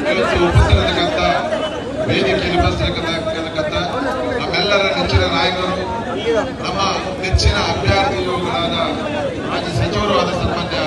ಇವತ್ತು ಉಪಸ್ಥಿರತಕ್ಕಂಥ ವೇದಿಕೆಯಲ್ಲಿ ಉಪಸ್ಥಿರತಕ್ಕಂಥ ನಮ್ಮೆಲ್ಲರ ನೆಚ್ಚಿನ ನಾಯಕರು ನಮ್ಮ ನೆಚ್ಚಿನ ಅಭ್ಯರ್ಥಿಗಳಾದ ಮಾಜಿ ಸಚಿವರು ಆದ ಸನ್ಮಾನ್ಯ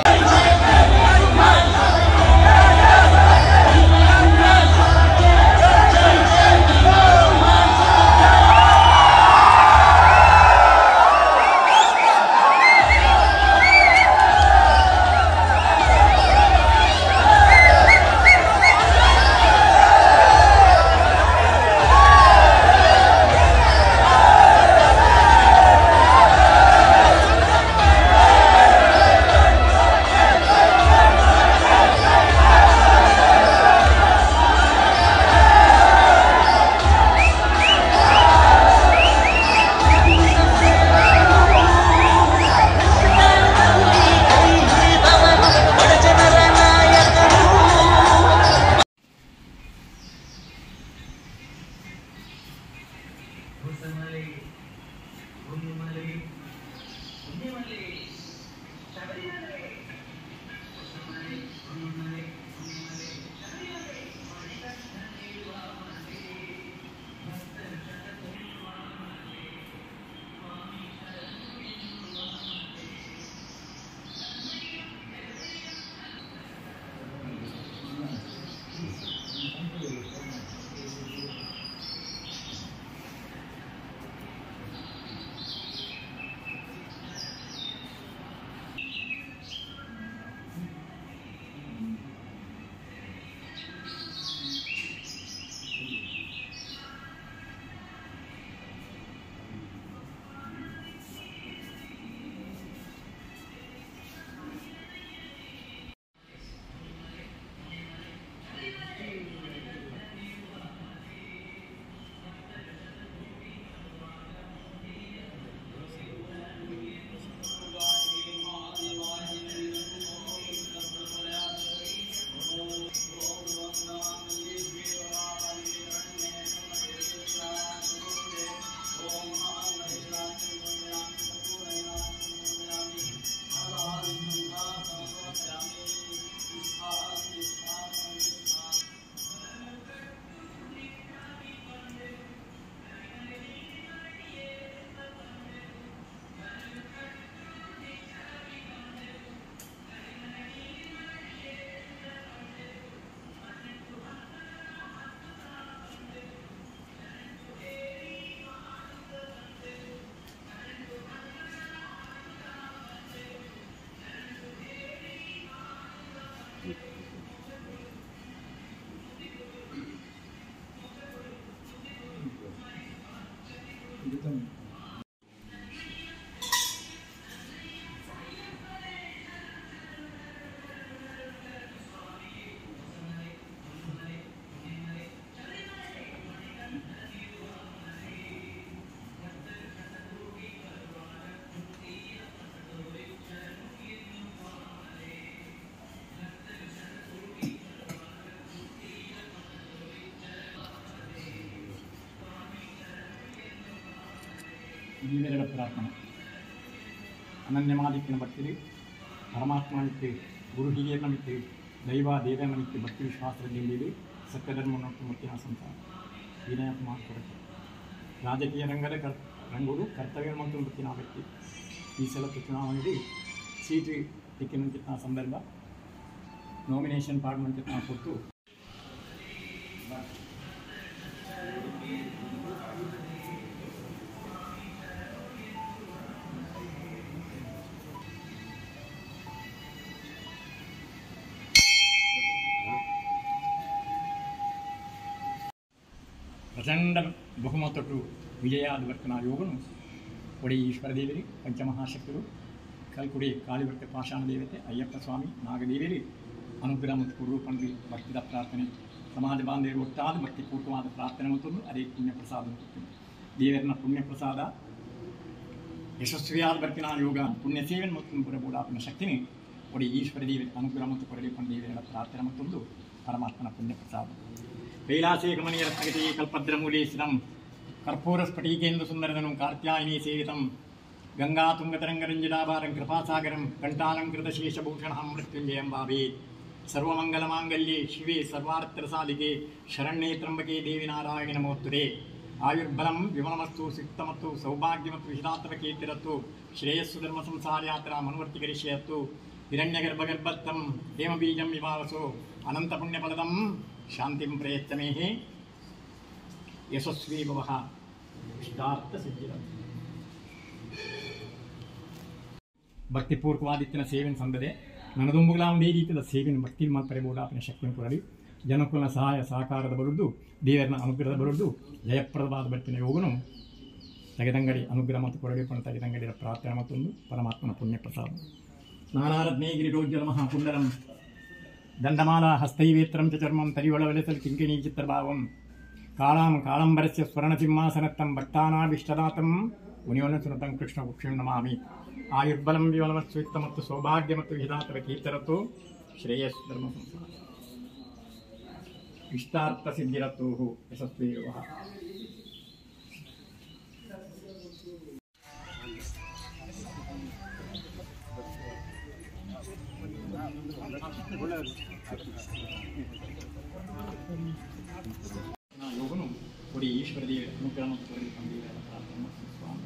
ಇವೆರಡ ಪ್ರಾರ್ಥನೆ ಅನನ್ಯಮಾದಿತ್ಯನ ಬರ್ತೀರಿ ಪರಮಾತ್ಮನಿತ್ತು ಗುರು ಹಿರಿಯರನ್ನಿತ್ತು ದೈವ ದೇವನನಿತ್ತು ಭಕ್ತಿ ವಿಶ್ವಾಸದಿಂದಿರಿ ಸತ್ಯಧರ್ಮವನ್ನು ಮುತ್ತಿನ ಸಂಸಾರ ವಿನಯ ಮಾಡ್ಕೊಡಕ್ಕೆ ರಾಜಕೀಯ ರಂಗದ ಕರ್ ರಂಗುಡು ಕರ್ತವ್ಯ ಮತ್ತು ಮುತ್ತಿನ ವ್ಯಕ್ತಿ ಈ ಸಲದ ಚುನಾವಣೆಯಲ್ಲಿ ಸೀಟು ಟಿಕ್ಕಿನಂತಿನ ಸಂದರ್ಭ ನಾಮಿನೇಷನ್ ಪಾಡುವಂತಿನ ಕೊಟ್ಟು ಪ್ರಚಂಡ ಬಹುಮತಟ್ಟು ವಿಜಯಾದ ವರ್ತನ ಯೋಗನು ಒಡೆ ಈಶ್ವರ ದೇವರಿ ಪಂಚಮಹಾಶಕ್ತರು ಕಲ್ಕುಡಿ ಕಾಳಿವರ್ತ ಪಾಷಾಣ ದೇವತೆ ಅಯ್ಯಪ್ಪ ಸ್ವಾಮಿ ನಾಗದೇವಿಯರಿ ಅನುಗ್ರಹ ಮತ್ತು ಕುರುಪಂಡಿ ಭಕ್ತಿದ ಪ್ರಾರ್ಥನೆ ಸಮಾಜ ಬಾಂಧವರು ಒಟ್ಟಾದ ಭಕ್ತಿ ಪೂರ್ವವಾದ ಪ್ರಾರ್ಥನೆ ಮತ್ತು ಅದೇ ಪುಣ್ಯ ಪ್ರಸಾದ ಮತ್ತು ದೇವರನ್ನ ಪುಣ್ಯ ಪ್ರಸಾದ ಯಶಸ್ವಿಯಾದ ಬರ್ತಿನ ಯೋಗ ಪುಣ್ಯ ಸೇವನೆ ಮತ್ತು ಬರಬಹುದಾತ್ಮ ಶಕ್ತಿನಿ ಒಡೆ ಈಶ್ವರ ದೇವಿ ಅನುಗ್ರಹ ಮತ್ತು ಕೊರಲಿ ಪಂಡಿತರ ಪ್ರಾರ್ಥನೆ ಮತ್ತೊಂದು ಪರಮಾತ್ಮನ ಪುಣ್ಯ ಪ್ರಸಾದ ಕೈಲಾಸೇ ಗಮನೀಯ ರತ್ನಗತಿ ಕಲ್ಪದ್ರಮೂಲೇಶಿತಂ ಕರ್ಪೂರ ಸ್ಫಟಿಕೇಂದು ಸುಂದರದನು ಕಾರ್ತ್ಯಾಯಿನಿ ಸೇವಿತಂ ಗಂಗಾ ತುಂಗತರಂಗರಂಜನಾಭಾರಂ ಕೃಪಾಸಾಗರಂ ಕಂಠಾಲಂಕೃತ ಶೇಷಭೂಷಣ ಮೃತ್ಯುಂಜಯಂ ಭಾವೇ ಸರ್ವಮಂಗಲಮಾಂಗಲ್ಯೆ ಶಿವೆ ಸರ್ವಾರ್ಥರಸಾಲಿಗೆ ಶರಣ್ಯೇ ತ್ರಂಬಕೆ ದೇವಿ ನಾರಾಯಣ ನಮೋತ್ತುರೇ ಆಯುರ್ಬಲಂ ವಿಮಲಮಸ್ತು ಸಿಕ್ತಮತ್ತು ಸೌಭಾಗ್ಯ ಮತ್ತು ವಿಹಿತಾತ್ಮ ಕೀರ್ತಿರತ್ತು ಶ್ರೇಯಸ್ಸು ಧರ್ಮ ಸಂಸಾರ ಯಾತ್ರಾ ಮನುವರ್ತಿ ಕರಿಷ್ಯತ್ತು ಹಿರಣ್ಯಗರ್ಭಗರ್ಭತ್ತಂ ಹೇಮಬೀಜಂ ವಿಭಾವಸೋ ಅನಂತ ಪುಣ್ಯಫಲದಂ ಶಾಂತಿಂ ಪ್ರಯಚ್ಚಮೇಹೆ ಯಶಸ್ವಿ ಭವಃ ಇಷ್ಟಾರ್ಥ ಸಿದ್ಧಿರತ್ತು ಭಕ್ತಿಪೂರ್ವಕವಾದಿತ್ತಿನ ಸೇವೆಯನ್ನು ಸಂದದೆ ನನದೊಂಬುಗಳಾಂ ರೀತಿಯ ಸೇವೆಯನ್ನು ಭಕ್ತಿ ಮಾತ್ರ ಬೋಡಾಪಿನ ಶಕ್ತಿಯನ್ನು ಕೊಡಲಿ ಜನಕುಲ ಸಹಾಯ ಸಹಕಾರದ ಬರುವುದು ದೇವರನ ಅನುಗ್ರಹದ ಬರುವುದು ಜಯಪ್ರದವಾದ ಬಟ್ಟಿನ ಯೋಗನು ತೆಗೆದಂಗಡಿ ಅನುಗ್ರಹ ಮತ್ತು ಕೊರಡಿಪಣ ತೆಗೆದಂಗಡಿಯ ಪ್ರಾರ್ಥನೆ ಮತ್ತೊಂದು ಪರಮಾತ್ಮನ ಪುಣ್ಯ ಪ್ರಸಾದ ನಾನಾರತ್ನೇಗಿರಿ ರೋಜ್ಜಲ ಮಹಾಪುಂಡರಂ ದಂಡಮಾಲಾ ಹಸ್ತೈವೇತ್ರಂ ಚ ಚರ್ಮಂ ತರಿವಳವಲೆಸಲ್ ಕಿಂಕಿಣೀ ಚಿತ್ರಭಾವಂ ಕಾಳಾಂ ಕಾಳಂಬರಸ್ಯ ಸ್ವರ್ಣಸಿಂಹಾಸನತ್ತಂ ಭಕ್ತಾನಾಭಿಷ್ಟದಾತಂ ಮುನಿಯೋನ ಸುನತಂ ಕೃಷ್ಣ ಕುಕ್ಷಿಂ ನಮಾಮಿ ಆಯುರ್ಬಲಂ ವಿವಲಮಸ್ವಿತ್ತ ಮತ್ತು ಸೌಭಾಗ್ಯ ಮತ್ತು ವಿಧಾತರ ಕೀರ್ತರತ್ತು ಶ್ರೇಯಸ್ ಧರ್ಮ ಸಂಸಾರ ಇಷ್ಟಾರ್ಥ ಸಿದ್ಧಿರತ್ತು ಯಶಸ್ವಿ ವಿವಾಹ ಯೋಗನು ಕೊಡಿ ಈಶ್ವರ ದೇವರ ಅನುಗ್ರಹ ಮತ್ತು ಕೊರಡಿ ತಂದೆಯವರ ಪ್ರಾರ್ಥನೆ ಮತ್ತು ಸ್ವಾಮಿ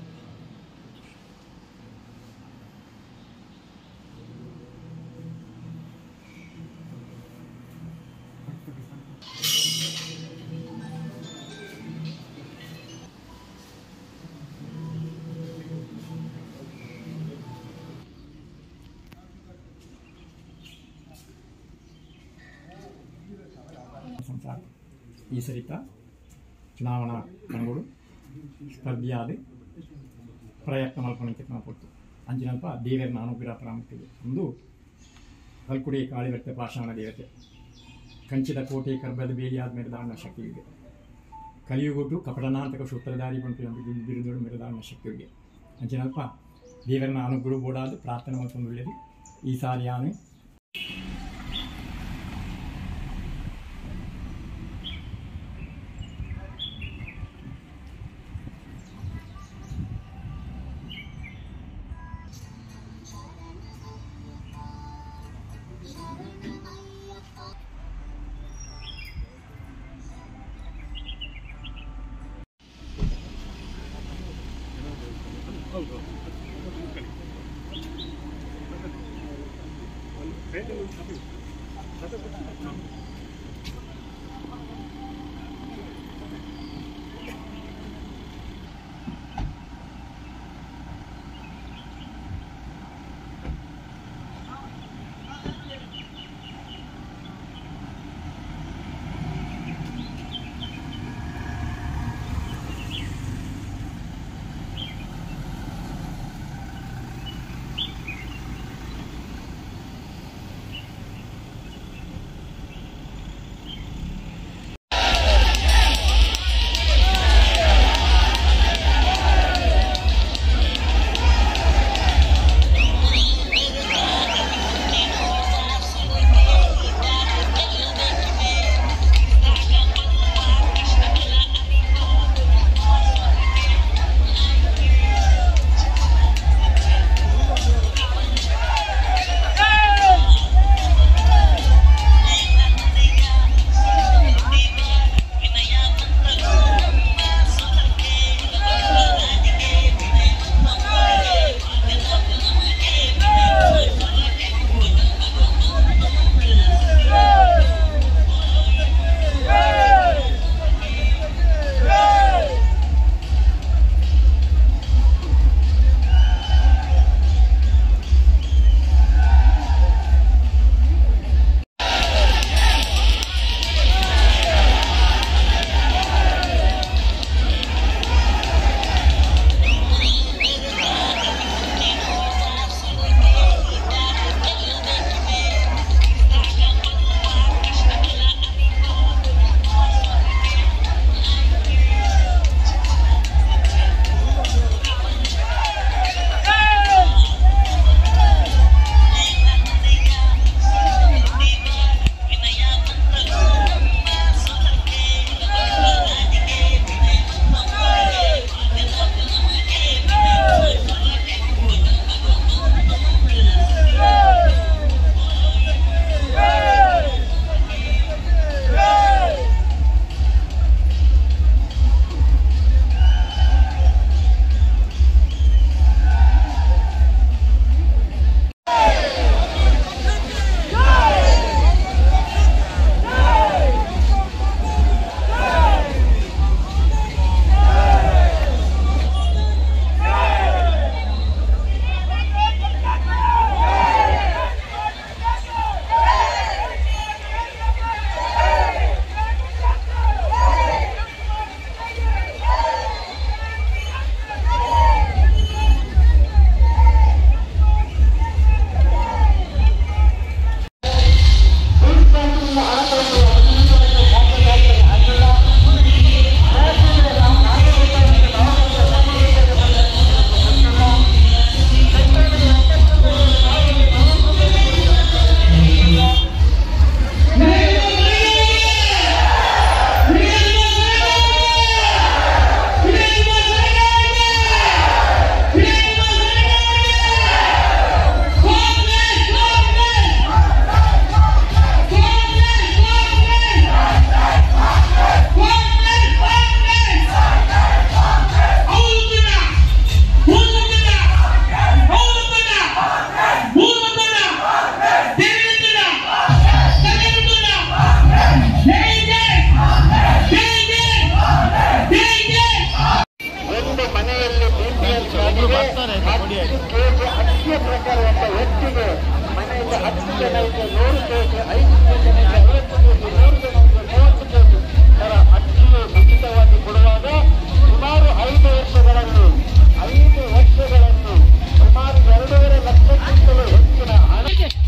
ಸಂಸಾರ ಈ ಸರಿತ ಚುನಾವಣಾ ಕಣಗಳು ಸ್ಪರ್ಧಿಯಾದ ಪ್ರಯತ್ನ ಮಲ್ಪಣಕ್ಕೆ ನಾವು ಕೊಡ್ತು ಅಂಚಿನಲ್ಪ ದೇವರನ್ನ ಅನುಗ್ರಹ ಪ್ರಾಮುಖ್ಯತೆ ಒಂದು ಕಲ್ಕುಡಿ ಕಾಳಿವರ್ತೆ ಪಾಷಾಣ ದೇವತೆ ಕಂಚಿದ ಕೋಟೆ ಕರ್ಬದ ಬೇಲಿಯಾದ ಮೆರೆದಾಣ ಶಕ್ತಿ ಇದೆ ಕಲಿಯುಗೊಟ್ಟು ಕಪಟನಾಂತಕ ಸೂತ್ರಧಾರಿ ಬಂತು ಎಂದು ಬಿರುದೋಡು ಮೆರೆದಾಣ ಶಕ್ತಿ ಇದೆ ಅಂಚಿನಲ್ಪ ದೇವರನ್ನ ಅನುಗ್ರಹ ಬೋಡಾದ ಪ್ರಾರ್ಥನೆ ಮಾಡ್ಕೊಂಡು ಒಳ್ಳೆಯದು ಈ ಸಾರಿ ಆನೆ ಜನರಿಗೆ ನೂರು ಕೆಜಿ ಐದು ಜನರಿಗೆ ಐವತ್ತು ಕೆಜಿ ನೂರು ಜನರಿಗೆ ಮೂವತ್ತು ಕೆಜಿ ತರ ಅಕ್ಕಿಯು ಉಚಿತವಾಗಿ ಕೊಡುವಾಗ ಸುಮಾರು ಐದು ವರ್ಷಗಳಲ್ಲಿ ಐದು ವರ್ಷಗಳಲ್ಲಿ ಸುಮಾರು ಎರಡೂವರೆ ಲಕ್ಷಕ್ಕಿಂತಲೂ ಹೆಚ್ಚಿನ ಹಣ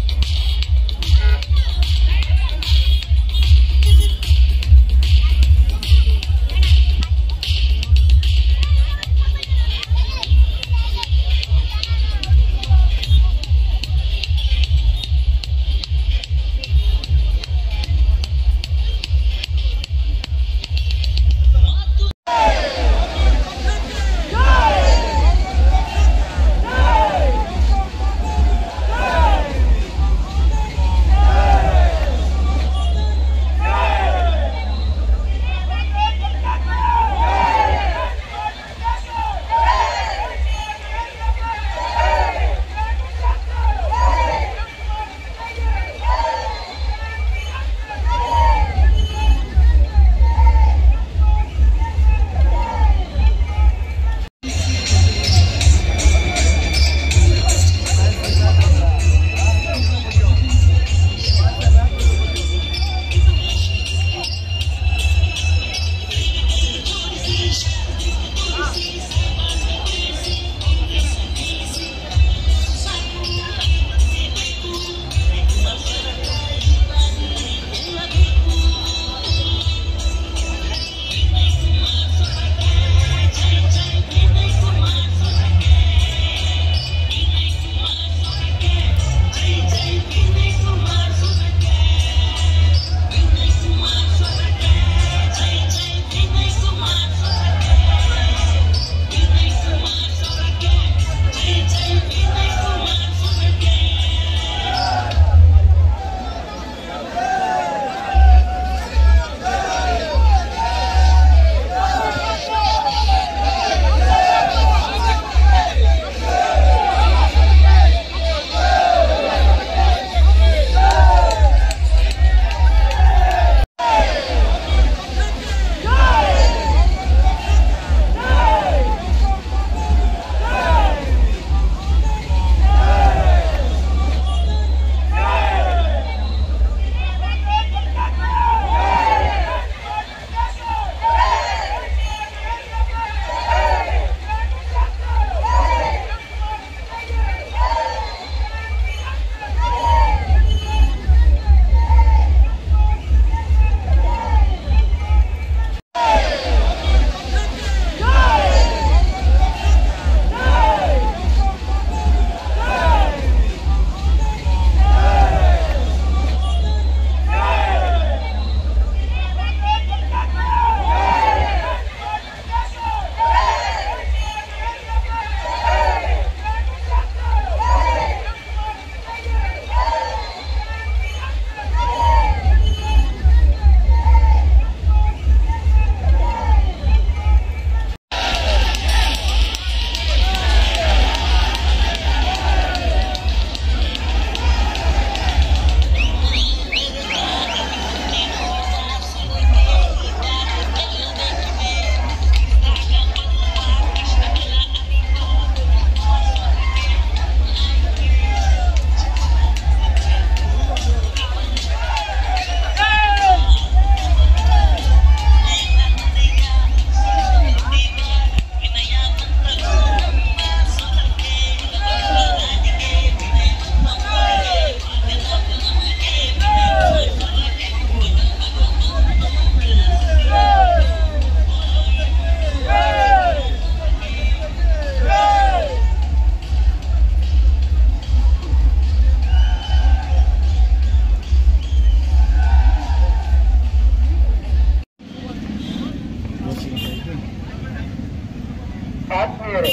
ಆತ್ಮೀಯರೇ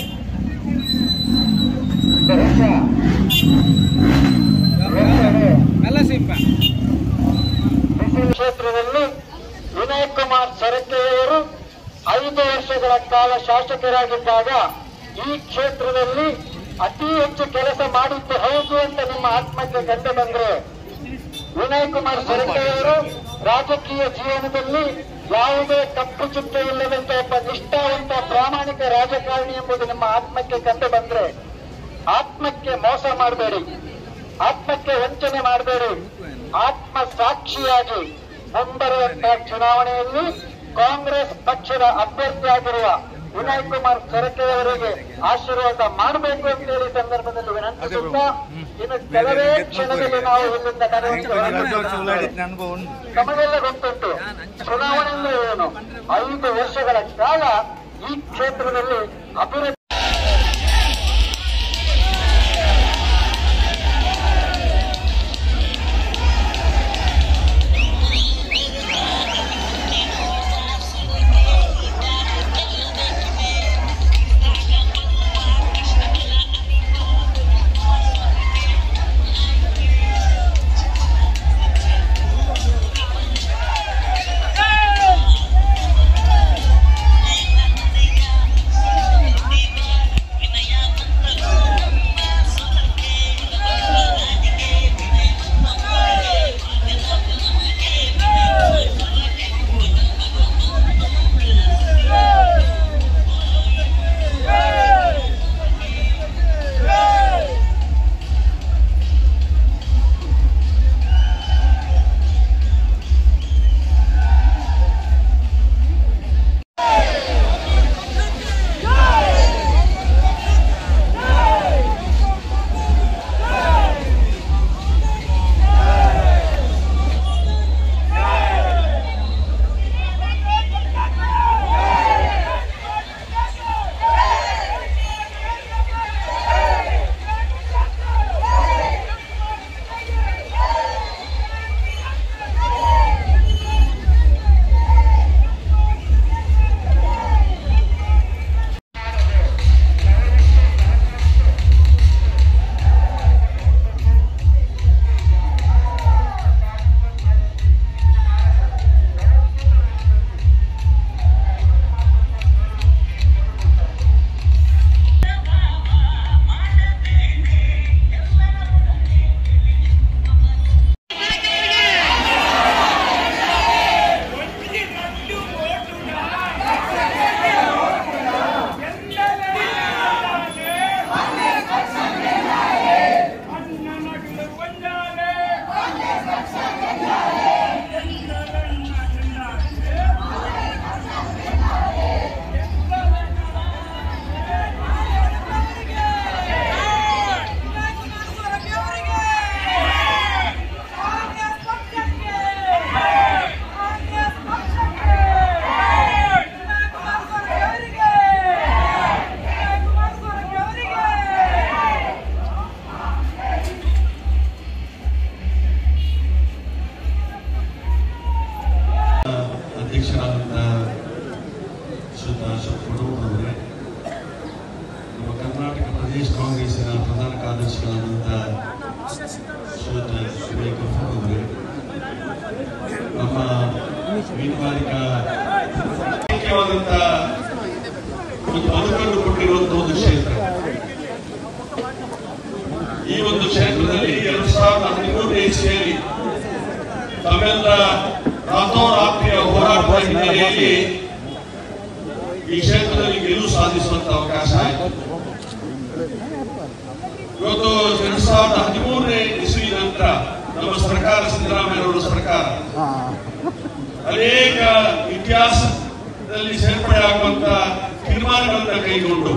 ಬಹುಶಃ ಬಿಸಿಲು ಕ್ಷೇತ್ರದಲ್ಲಿ ವಿನಯ್ ಕುಮಾರ್ ಸರಕೆಯವರು ಐದು ವರ್ಷಗಳ ಕಾಲ ಶಾಸಕರಾಗಿದ್ದಾಗ ಈ ಕ್ಷೇತ್ರದಲ್ಲಿ ಅತಿ ಹೆಚ್ಚು ಕೆಲಸ ಮಾಡಿದ್ದು ಹೌದು ಅಂತ ನಿಮ್ಮ ಆತ್ಮಕ್ಕೆ ಕಂಡು ಬಂದ್ರೆ ವಿನಯ್ ಕುಮಾರ್ ಸರಕೆಯವರು ರಾಜಕೀಯ ಜೀವನದಲ್ಲಿ ಯಾವುದೇ ಕಪ್ಪು ಚುಕ್ಕೆ ಇಲ್ಲದಂತ ಒಬ್ಬ ನಿಷ್ಠಾವಂತ ಪ್ರಾಮಾಣಿಕ ರಾಜಕಾರಣಿ ಎಂಬುದು ನಿಮ್ಮ ಆತ್ಮಕ್ಕೆ ಕಂಡು ಬಂದ್ರೆ ಆತ್ಮಕ್ಕೆ ಮೋಸ ಮಾಡಬೇಡಿ ಆತ್ಮಕ್ಕೆ ವಂಚನೆ ಮಾಡಬೇಡಿ ಆತ್ಮ ಸಾಕ್ಷಿಯಾಗಿ ಮುಂಬರುವಂತಹ ಚುನಾವಣೆಯಲ್ಲಿ ಕಾಂಗ್ರೆಸ್ ಪಕ್ಷದ ಅಭ್ಯರ್ಥಿಯಾಗಿರುವ ವಿನಯ್ ಕುಮಾರ್ ಸೊರಕೆ ಅವರಿಗೆ ಆಶೀರ್ವಾದ ಮಾಡಬೇಕು ಅಂತ ಹೇಳಿ ಸಂದರ್ಭದಲ್ಲಿ ವಿನಂತಿಸುತ್ತಾ ಇನ್ನು ಕೆಲವೇ ಕ್ಷಣದಲ್ಲಿ ನಾವು ಇಲ್ಲಿಂದ ಕರೆಯುವಂತೆ ಹೊರಟಿದ್ದೇವೆ. ನಮಗೆಲ್ಲ ಗೊತ್ತುಂಟು ಚುನಾವಣೆ ಅಂದ್ರೆ ಏನು ಐದು ವರ್ಷಗಳ ಕಾಲ ಈ ಕ್ಷೇತ್ರದಲ್ಲಿ ಅಭಿವೃದ್ಧಿ ಅಧ್ಯಕ್ಷರಾದಂಥ ಶ್ರೀಯುತ ಅಶೋಕ್ ಪಡೋರವರೇ ನಮ್ಮ ಕರ್ನಾಟಕ ಪ್ರದೇಶ ಕಾಂಗ್ರೆಸ್ಸಿನ ಪ್ರಧಾನ ಕಾರ್ಯದರ್ಶಿಗಳಾದಂಥ ಶ್ರೀಯುತ ವಿನಯ್ ಕಪೂರ್ ಅವರೇ ನಮ್ಮ ಮೀನುಗಾರಿಕಾ ಮುಖ್ಯವಾದಂಥ ಒಂದು ಬದುಕನ್ನು ಕೊಟ್ಟಿರುವಂಥ ಒಂದು ಕ್ಷೇತ್ರ ಈ ಒಂದು ಕ್ಷೇತ್ರದಲ್ಲಿ ಎರಡು ಸಾವಿರದ ಹದಿಮೂರನೇ ಇಸ್ವಿಯಲ್ಲಿ ತಮ್ಮೆಲ್ಲ ರಾತ್ರೋರಾತ್ರಿಯ ಹೋರಾಟದ ಹಿನ್ನೆಲೆಯಲ್ಲಿ ಈ ಕ್ಷೇತ್ರದಲ್ಲಿ ಗೆಲುವು ಸಾಧಿಸುವಂತ ಅವಕಾಶ ಆಯಿತು ಇವತ್ತು ಎರಡ್ ಸಾವಿರದ ಹದಿಮೂರನೇ ಇಸ್ವಿ ನಂತರ ನಮ್ಮ ಸರ್ಕಾರ ಸಿದ್ದರಾಮಯ್ಯನವರ ಸರ್ಕಾರ ಅನೇಕ ಇತಿಹಾಸದಲ್ಲಿ ಸೇರ್ಪಡೆ ಆಗುವಂತ ತೀರ್ಮಾನಗಳನ್ನ ಕೈಗೊಂಡು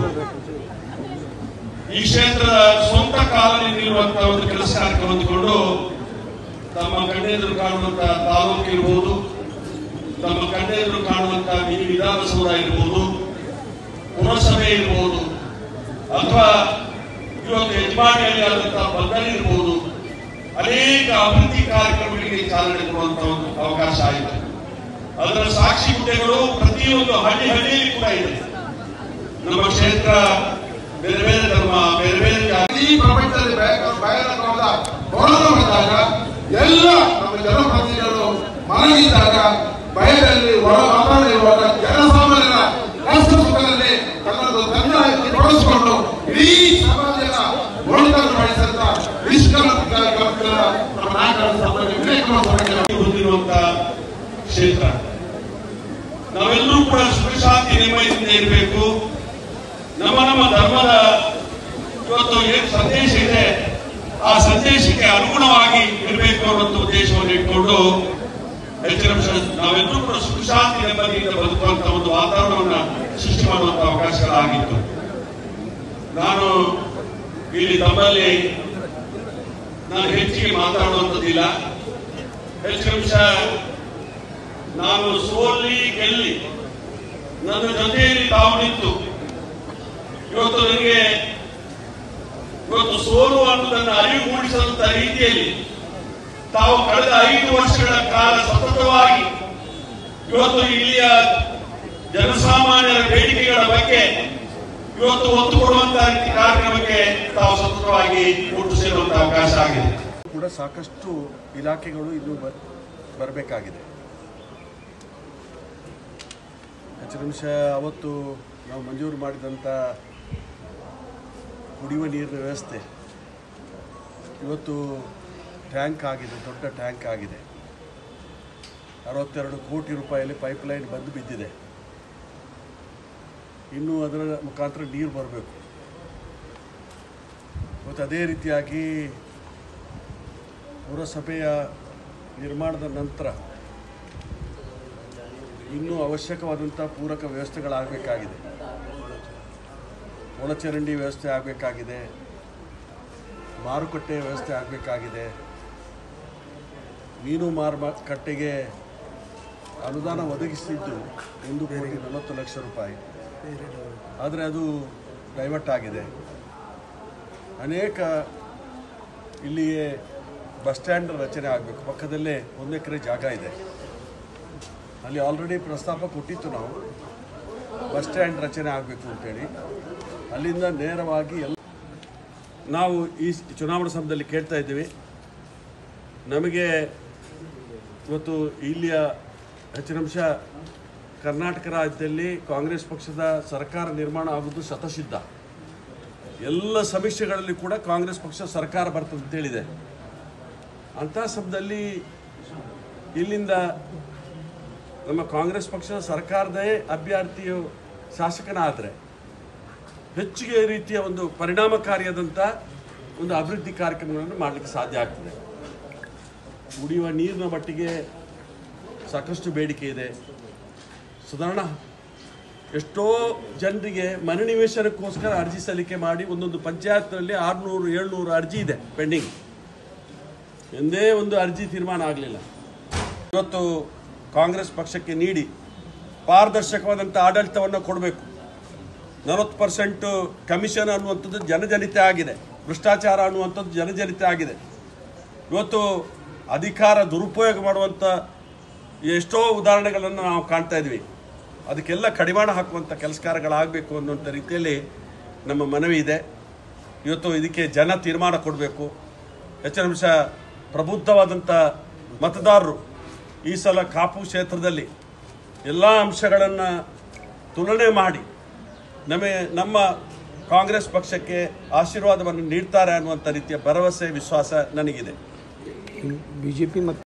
ಈ ಕ್ಷೇತ್ರದ ಸ್ವಂತ ಕಾಲದಲ್ಲಿ ನಿಲ್ಲುವಂತ ಒಂದು ಕೆಲಸ ಕಾರ್ಯ ಹೊಂದಿಕೊಂಡು ತಮ್ಮ ಕಣ್ಣೆದುರು ಕಾಣುವಂತ ತಾಲೂಕು ಇರ್ಬೋದು ತಮ್ಮ ಕಣ್ಣೆದುರು ಕಾಣುವಂತ ಮಿನಿ ವಿಧಾನಸೌಧ ಇರ್ಬೋದು ಪುರಸಭೆ ಇರ್ಬೋದು ಅಥವಾ ಇವತ್ತು ಯಜಮಾನಿಯಲ್ಲಿ ಆದಂತಹ ಬಂಧನ ಇರ್ಬೋದು ಅನೇಕ ಅಭಿವೃದ್ಧಿ ಕಾರ್ಯಕ್ರಮಗಳಿಗೆ ಚಾಲನೆ ಕೊಡುವಂತ ಒಂದು ಅವಕಾಶ ಆಯಿತು ಅದರ ಸಾಕ್ಷಿ ಹುದ್ದೆಗಳು ಪ್ರತಿಯೊಂದು ಹಳ್ಳಿ ಹಳ್ಳಿಯಲ್ಲಿ ಕೂಡ ಇದೆ ನಮ್ಮ ಕ್ಷೇತ್ರ ಬೇರೆ ಬೇರೆ ಧರ್ಮ ಬೇರೆ ಬೇರೆ ಜಾತಿ ಇಡೀ ಪ್ರಪಂಚದಲ್ಲಿ ಭಯ- ಭಯಾನಕವಾದ ಕೊರೋನಾ ಬಂದಾಗ ಎಲ್ಲ ನಮ್ಮ ಜನಪ್ರತಿನಿಧಿಗಳು ಮಲಗಿದ್ದಾಗ ಭಯದಲ್ಲಿ ಒಳ ವಾತಾವರಣ ಇರುವಾಗ ಜನಸಾಮಾನ್ಯರ ಕಷ್ಟ ಸುಖದಲ್ಲಿ ತನ್ನದು ತನ್ನ ತೊಡಗಿಸಿಕೊಂಡು ಇಡೀ ಸಮಾಜದ ಒಳಿತನ್ನು ಮಾಡಿದಂತ ನಿಷ್ಕಲಂಕ ನಮ್ಮ ನಾಯಕರ ಸಭೆಗೆ ವಿವೇಕ ಸಭೆಗೆ ಹೊಂದಿರುವಂತ ಕ್ಷೇತ್ರ ನಾವೆಲ್ಲರೂ ಕೂಡ ಸುಖ ಶಾಂತಿ ನೆಮ್ಮದಿಯಿಂದ ಇರಬೇಕು ನಮ್ಮ ನಮ್ಮ ಧರ್ಮದ ಇವತ್ತು ಏನು ಸಂದೇಶ ಇದೆ ಆ ಸಂದೇಶಕ್ಕೆ ಅನುಗುಣವಾಗಿ ಇರಬೇಕು ಅನ್ನುವಂಥ ಉದ್ದೇಶವನ್ನು ಇಟ್ಕೊಂಡು ಹೆಚ್ಚಿನ ಅಂಶ ನಾವೆಲ್ಲರೂ ಕೂಡ ಸುಖ ಶಾಂತಿ ನೆಮ್ಮದಿಯಿಂದ ಬದುಕುವಂತ ಒಂದು ವಾತಾವರಣವನ್ನ ಸೃಷ್ಟಿ ಮಾಡುವಂತ ಅವಕಾಶಗಳಾಗಿತ್ತು ನಾನು ಇಲ್ಲಿ ತಮ್ಮಲ್ಲಿ ನಾನು ಹೆಚ್ಚಿಗೆ ಮಾತಾಡುವಂಥದ್ದಿಲ್ಲ ಹೆಚ್ಚಿನ ಅಂಶ ನಾನು ಸೋಲಿ ಗೆಲ್ಲಿ ನನ್ನ ಜೊತೆಯಲ್ಲಿ ತಾವು ನಿಂತು ಇವತ್ತು ನನಗೆ ಇವತ್ತು ಸೋಲು ಅನ್ನೋದನ್ನು ಅರಿವು ಮೂಡಿಸಿದಂತ ರೀತಿಯಲ್ಲಿ ತಾವು ಕಳೆದ ಐದು ವರ್ಷಗಳ ಕಾಲ ಸತತವಾಗಿ ಇವತ್ತು ಇಲ್ಲಿಯ ಜನಸಾಮಾನ್ಯರ ಬೇಡಿಕೆಗಳ ಬಗ್ಗೆ ಇವತ್ತು ಒತ್ತು ಕೊಡುವಂತಹ ರೀತಿ ಕಾರ್ಯಕ್ರಮಕ್ಕೆ ತಾವು ಸತತವಾಗಿ ಒಟ್ಟು ಸೇರುವಂತಹ ಅವಕಾಶ ಆಗಿದೆ ಕೂಡ ಸಾಕಷ್ಟು ಇಲಾಖೆಗಳು ಇನ್ನೂ ಬರ್ ಬರಬೇಕಾಗಿದೆ ಹೆಚ್ಚಿನ ಅಂಶ ಅವತ್ತು ನಾವು ಮಂಜೂರು ಮಾಡಿದಂಥ ಕುಡಿಯುವ ನೀರಿನ ವ್ಯವಸ್ಥೆ ಇವತ್ತು ಟ್ಯಾಂಕ್ ಆಗಿದೆ ದೊಡ್ಡ ಟ್ಯಾಂಕ್ ಆಗಿದೆ ಅರವತ್ತೆರಡು ಕೋಟಿ ರೂಪಾಯಲ್ಲಿ ಪೈಪ್ಲೈನ್ ಬಂದು ಬಿದ್ದಿದೆ ಇನ್ನೂ ಅದರ ಮುಖಾಂತರ ನೀರು ಬರಬೇಕು ಮತ್ತು ಅದೇ ರೀತಿಯಾಗಿ ಪುರಸಭೆಯ ನಿರ್ಮಾಣದ ನಂತರ ಇನ್ನೂ ಅವಶ್ಯಕವಾದಂಥ ಪೂರಕ ವ್ಯವಸ್ಥೆಗಳಾಗಬೇಕಾಗಿದೆ ಒಳಚರಂಡಿ ವ್ಯವಸ್ಥೆ ಆಗಬೇಕಾಗಿದೆ ಮಾರುಕಟ್ಟೆ ವ್ಯವಸ್ಥೆ ಆಗಬೇಕಾಗಿದೆ ಮೀನು ಮಾರುಕಟ್ಟೆಗೆ ಅನುದಾನ ಒದಗಿಸಿದ್ದು ಒಂದು ಕೋಟಿ ನಲವತ್ತು ಲಕ್ಷ ರೂಪಾಯಿ ಆದರೆ ಅದು ಡೈವರ್ಟ್ ಆಗಿದೆ ಅನೇಕ ಇಲ್ಲಿಯೇ ಬಸ್ ಸ್ಟ್ಯಾಂಡ್ ರಚನೆ ಆಗಬೇಕು ಪಕ್ಕದಲ್ಲೇ ಒಂದು ಎಕರೆ ಜಾಗ ಇದೆ ಅಲ್ಲಿ ಆಲ್ರೆಡಿ ಪ್ರಸ್ತಾಪ ಕೊಟ್ಟಿತ್ತು ನಾವು ಬಸ್ ಸ್ಟ್ಯಾಂಡ್ ರಚನೆ ಆಗಬೇಕು ಅಂತೇಳಿ ಅಲ್ಲಿಂದ ನೇರವಾಗಿ ಎಲ್ಲ ನಾವು ಈ ಚುನಾವಣಾ ಸಮಯದಲ್ಲಿ ಕೇಳ್ತಾ ಇದ್ದೀವಿ ನಮಗೆ ಇವತ್ತು ಇಲ್ಲಿಯ ಹೆಚ್ಚಿನ ಅಂಶ ಕರ್ನಾಟಕ ರಾಜ್ಯದಲ್ಲಿ ಕಾಂಗ್ರೆಸ್ ಪಕ್ಷದ ಸರ್ಕಾರ ನಿರ್ಮಾಣ ಆಗುವುದು ಶತಸಿದ್ಧ ಎಲ್ಲ ಸಮೀಕ್ಷೆಗಳಲ್ಲಿ ಕೂಡ ಕಾಂಗ್ರೆಸ್ ಪಕ್ಷ ಸರ್ಕಾರ ಬರ್ತದೆ ಅಂತೇಳಿದೆ ಅಂಥ ಸಮಯದಲ್ಲಿ ಇಲ್ಲಿಂದ ನಮ್ಮ ಕಾಂಗ್ರೆಸ್ ಪಕ್ಷದ ಸರ್ಕಾರದೇ ಅಭ್ಯರ್ಥಿಯು ಶಾಸಕನಾದರೆ ಹೆಚ್ಚಿಗೆ ರೀತಿಯ ಒಂದು ಪರಿಣಾಮಕಾರಿಯಾದಂಥ ಒಂದು ಅಭಿವೃದ್ಧಿ ಕಾರ್ಯಕ್ರಮಗಳನ್ನು ಮಾಡಲಿಕ್ಕೆ ಸಾಧ್ಯ ಆಗ್ತದೆ ಕುಡಿಯುವ ನೀರಿನ ಮಟ್ಟಿಗೆ ಸಾಕಷ್ಟು ಬೇಡಿಕೆ ಇದೆ ಸಾಧಾರಣ ಎಷ್ಟೋ ಜನರಿಗೆ ಮನೆ ನಿವೇಶನಕ್ಕೋಸ್ಕರ ಅರ್ಜಿ ಸಲ್ಲಿಕೆ ಮಾಡಿ ಒಂದೊಂದು ಪಂಚಾಯತ್ನಲ್ಲಿ ಆರುನೂರು ಏಳ್ನೂರು ಅರ್ಜಿ ಇದೆ ಪೆಂಡಿಂಗ್ ಎಂದೇ ಒಂದು ಅರ್ಜಿ ತೀರ್ಮಾನ ಆಗಲಿಲ್ಲ ಇವತ್ತು ಕಾಂಗ್ರೆಸ್ ಪಕ್ಷಕ್ಕೆ ನೀಡಿ ಪಾರದರ್ಶಕವಾದಂಥ ಆಡಳಿತವನ್ನು ಕೊಡಬೇಕು ನಲವತ್ತು ಪರ್ಸೆಂಟ್ ಕಮಿಷನ್ ಅನ್ನುವಂಥದ್ದು ಜನಜನಿತ ಆಗಿದೆ ಭ್ರಷ್ಟಾಚಾರ ಅನ್ನುವಂಥದ್ದು ಜನಜನಿತ ಆಗಿದೆ ಇವತ್ತು ಅಧಿಕಾರ ದುರುಪಯೋಗ ಮಾಡುವಂಥ ಎಷ್ಟೋ ಉದಾಹರಣೆಗಳನ್ನು ನಾವು ಕಾಣ್ತಾ ಇದ್ವಿ ಅದಕ್ಕೆಲ್ಲ ಕಡಿವಾಣ ಹಾಕುವಂಥ ಕೆಲಸ ಕಾರ್ಯಗಳಾಗಬೇಕು ಅನ್ನುವಂಥ ರೀತಿಯಲ್ಲಿ ನಮ್ಮ ಮನವಿ ಇದೆ ಇವತ್ತು ಇದಕ್ಕೆ ಜನ ತೀರ್ಮಾನ ಕೊಡಬೇಕು ಹೆಚ್ಚಿನ ಅಂಶ ಪ್ರಬುದ್ಧವಾದಂಥ ಮತದಾರರು ಈ ಸಲ ಕಾಪು ಕ್ಷೇತ್ರದಲ್ಲಿ ಎಲ್ಲ ಅಂಶಗಳನ್ನು ತುಲನೆ ಮಾಡಿ ನಮಗೆ ನಮ್ಮ ಕಾಂಗ್ರೆಸ್ ಪಕ್ಷಕ್ಕೆ ಆಶೀರ್ವಾದವನ್ನು ನೀಡ್ತಾರೆ ಅನ್ನುವಂಥ ರೀತಿಯ ಭರವಸೆ ವಿಶ್ವಾಸ ನನಗಿದೆ ಬಿಜೆಪಿ ಮತ್ತು